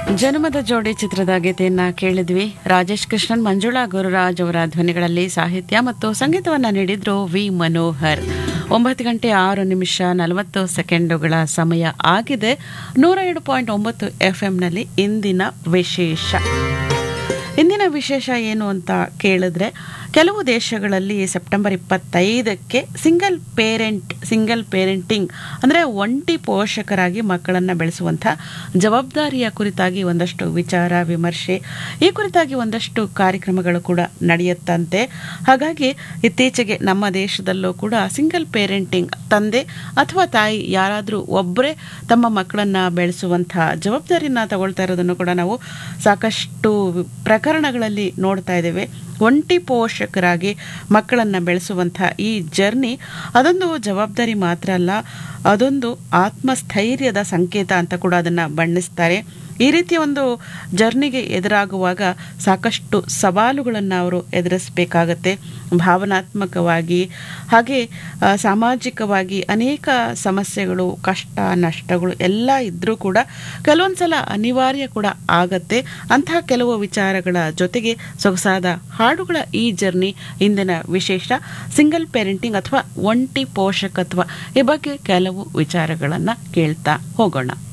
ಜನ್ಮದ ಜೋಡಿ ಚಿತ್ರದ ಗೀತೆಯನ್ನ ಕೇಳಿದ್ವಿ ರಾಜೇಶ್ ಕೃಷ್ಣನ್ ಮಂಜುಳಾ ಗುರುರಾಜ್ ಅವರ ಧ್ವನಿಗಳಲ್ಲಿ ಸಾಹಿತ್ಯ ಮತ್ತು ಸಂಗೀತವನ್ನ ನೀಡಿದ್ರು ವಿ ಮನೋಹರ್ ಒಂಬತ್ತು ಗಂಟೆ ಆರು ನಿಮಿಷ ನಲವತ್ತು ಸೆಕೆಂಡುಗಳ ಸಮಯ ಆಗಿದೆ ನೂರ ಏಳು ಪಾಯಿಂಟ್ ಒಂಬತ್ತು ಎಫ್ ಎಂನಲ್ಲಿ ಇಂದಿನ ವಿಶೇಷ ಇಂದಿನ ವಿಶೇಷ ಏನು ಅಂತ ಕೇಳಿದ್ರೆ ಕೆಲವು ದೇಶಗಳಲ್ಲಿ ಸೆಪ್ಟೆಂಬರ್ ಇಪ್ಪತ್ತೈದಕ್ಕೆ ಸಿಂಗಲ್ ಪೇರೆಂಟ್ ಸಿಂಗಲ್ ಪೇರೆಂಟಿಂಗ್ ಅಂದರೆ ಒಂಟಿ ಪೋಷಕರಾಗಿ ಮಕ್ಕಳನ್ನು ಬೆಳೆಸುವಂಥ ಜವಾಬ್ದಾರಿಯ ಕುರಿತಾಗಿ ಒಂದಷ್ಟು ವಿಚಾರ ವಿಮರ್ಶೆ ಈ ಕುರಿತಾಗಿ ಒಂದಷ್ಟು ಕಾರ್ಯಕ್ರಮಗಳು ಕೂಡ ನಡೆಯುತ್ತಂತೆ ಹಾಗಾಗಿ ಇತ್ತೀಚೆಗೆ ನಮ್ಮ ದೇಶದಲ್ಲೂ ಕೂಡ ಸಿಂಗಲ್ ಪೇರೆಂಟಿಂಗ್ ತಂದೆ ಅಥವಾ ತಾಯಿ ಯಾರಾದರೂ ಒಬ್ಬರೇ ತಮ್ಮ ಮಕ್ಕಳನ್ನು ಬೆಳೆಸುವಂಥ ಜವಾಬ್ದಾರಿನ ತಗೊಳ್ತಾ ಇರೋದನ್ನು ಕೂಡ ನಾವು ಸಾಕಷ್ಟು ಪ್ರಕರಣಗಳಲ್ಲಿ ನೋಡ್ತಾ ಇದ್ದೇವೆ ಒಂಟಿ ಪೋಷಕರಾಗಿ ಮಕ್ಕಳನ್ನು ಬೆಳೆಸುವಂಥ ಈ ಜರ್ನಿ ಅದೊಂದು ಜವಾಬ್ದಾರಿ ಮಾತ್ರ ಅಲ್ಲ ಅದೊಂದು ಆತ್ಮಸ್ಥೈರ್ಯದ ಸಂಕೇತ ಅಂತ ಕೂಡ ಅದನ್ನು ಬಣ್ಣಿಸ್ತಾರೆ ಈ ರೀತಿಯ ಒಂದು ಜರ್ನಿಗೆ ಎದುರಾಗುವಾಗ ಸಾಕಷ್ಟು ಸವಾಲುಗಳನ್ನು ಅವರು ಎದುರಿಸಬೇಕಾಗತ್ತೆ ಭಾವನಾತ್ಮಕವಾಗಿ ಹಾಗೆ ಆ, ಸಾಮಾಜಿಕವಾಗಿ ಅನೇಕ ಸಮಸ್ಯೆಗಳು ಕಷ್ಟ ನಷ್ಟಗಳು ಎಲ್ಲ ಇದ್ದರೂ ಕೂಡ ಕೆಲವೊಂದು ಸಲ ಅನಿವಾರ್ಯ ಕೂಡ ಆಗತ್ತೆ ಅಂತಹ ಕೆಲವು ವಿಚಾರಗಳ ಜೊತೆಗೆ ಸೊಗಸಾದ ಹಾಡುಗಳ ಈ ಜರ್ನಿ ಇಂದಿನ ವಿಶೇಷ ಸಿಂಗಲ್ ಪೇರೆಂಟಿಂಗ್ ಅಥವಾ ಒಂಟಿ ಪೋಷಕತ್ವ ಈ ಬಗ್ಗೆ ಕೆಲವು ವಿಚಾರಗಳನ್ನು ಕೇಳ್ತಾ ಹೋಗೋಣ